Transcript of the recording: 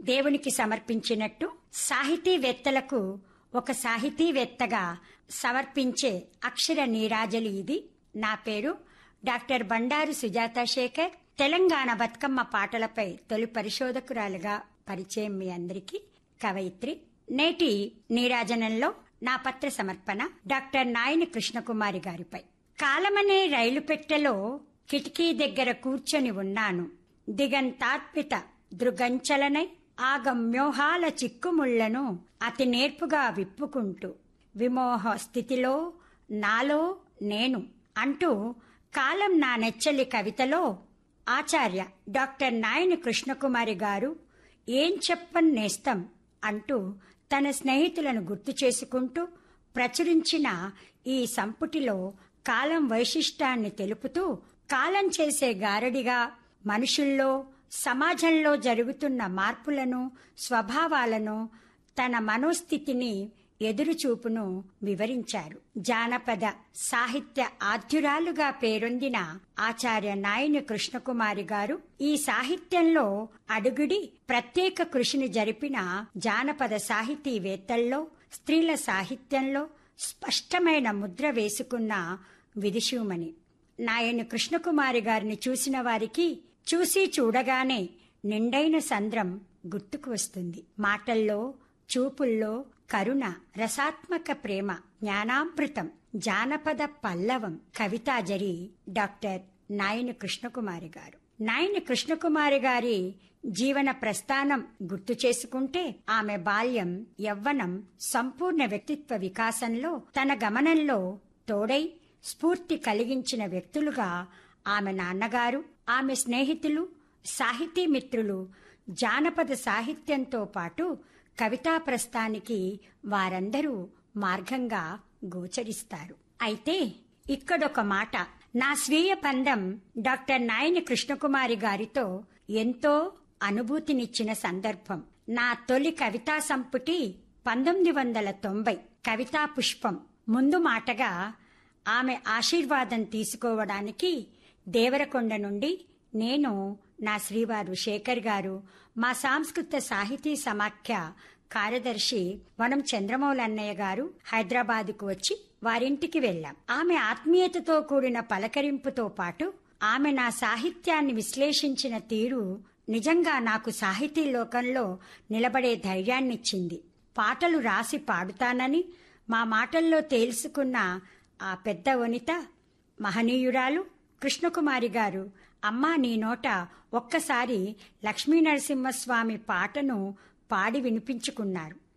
దేవునికి సమర్పించినట్టు సాహితీవేత్తలకు ఒక సాహితీవేత్తగా సమర్పించే అక్షర నీరాజలి ఇది నా పేరు డాక్టర్ బండారు సుజాత శేఖర్ తెలంగాణ బతుకమ్మ పాటలపై తొలి పరిశోధకురాలుగా పరిచయం మీ అందరికీ కవయిత్రి నేటి నీరాజనంలో నా పత్ర సమర్పణ డాక్టర్ నాయని కృష్ణకుమారి గారిపై కాలమనే రైలు పెట్టెలో కిటికీ దగ్గర కూర్చొని ఉన్నాను దిగంతార్పిత దృగంచలనై ఆగమ్యోహాల చిక్కుముళ్లను అతి నేర్పుగా విప్పుకుంటూ విమోహ స్థితిలో నాలో నేను అంటూ కాలం నా నెచ్చలి కవితలో ఆచార్య డాక్టర్ నాయని కృష్ణకుమారి గారు ఏం చెప్పన్ నేస్తం అంటూ తన స్నేహితులను గుర్తు చేసుకుంటూ ప్రచురించిన ఈ సంపుటిలో కాలం వైశిష్టాన్ని తెలుపుతూ కాలం చేసే గారడిగా మనుషుల్లో సమాజంలో జరుగుతున్న మార్పులను స్వభావాలను తన మనోస్థితిని ఎదురుచూపును వివరించారు జానపద సాహిత్య ఆద్యురాలుగా పేరొందిన ఆచార్య నాయని కృష్ణకుమారి గారు ఈ సాహిత్యంలో అడుగుడి ప్రత్యేక కృషిని జరిపిన జానపద సాహితీవేత్తల్లో స్త్రీల సాహిత్యంలో స్పష్టమైన ముద్ర వేసుకున్న విదిశూమణి నాయని కృష్ణకుమారి గారిని చూసిన వారికి చూసి చూడగానే నిండైన సంద్రం గుర్తుకు వస్తుంది మాటల్లో చూపుల్లో కరుణ రసాత్మక ప్రేమ జ్ఞానామృతం జానపద పల్లవం కవితాజరి డాక్టర్ నాయని కృష్ణకుమారి గారు నాయని కృష్ణకుమారి గారి జీవన ప్రస్థానం గుర్తు చేసుకుంటే ఆమె బాల్యం యవ్వనం సంపూర్ణ వ్యక్తిత్వ వికాసంలో తన గమనంలో తోడై స్ఫూర్తి కలిగించిన వ్యక్తులుగా ఆమె నాన్నగారు ఆమె స్నేహితులు సాహితీ మిత్రులు జానపద సాహిత్యంతో పాటు కవితా ప్రస్థానికి వారందరూ మార్గంగా గోచరిస్తారు అయితే ఇక్కడొక మాట నా స్వీయ పందం డాక్టర్ నాయని కృష్ణకుమారి గారితో ఎంతో అనుభూతినిచ్చిన సందర్భం నా తొలి కవితా సంపుటి పంతొమ్మిది వందల తొంభై కవితా పుష్పం ముందు మాటగా ఆమె ఆశీర్వాదం తీసుకోవడానికి దేవరకొండ నుండి నేను నా శ్రీవారు శేఖర్ గారు మా సాంస్కృత సాహితీ సమాఖ్య కార్యదర్శి వనం చంద్రమౌళి అన్నయ్య గారు హైదరాబాద్కు వచ్చి వారింటికి వెళ్ళాం ఆమె ఆత్మీయతతో కూడిన పలకరింపుతో పాటు ఆమె నా సాహిత్యాన్ని విశ్లేషించిన తీరు నిజంగా నాకు సాహితీ లోకంలో నిలబడే ధైర్యాన్నిచ్చింది పాటలు రాసి పాడుతానని మా మాటల్లో తేల్చుకున్న ఆ పెద్ద వనిత మహనీయురాలు కృష్ణకుమారి గారు అమ్మా నీ నోట ఒక్కసారి లక్ష్మీ నరసింహస్వామి పాటను పాడి వినిపించుకున్నారు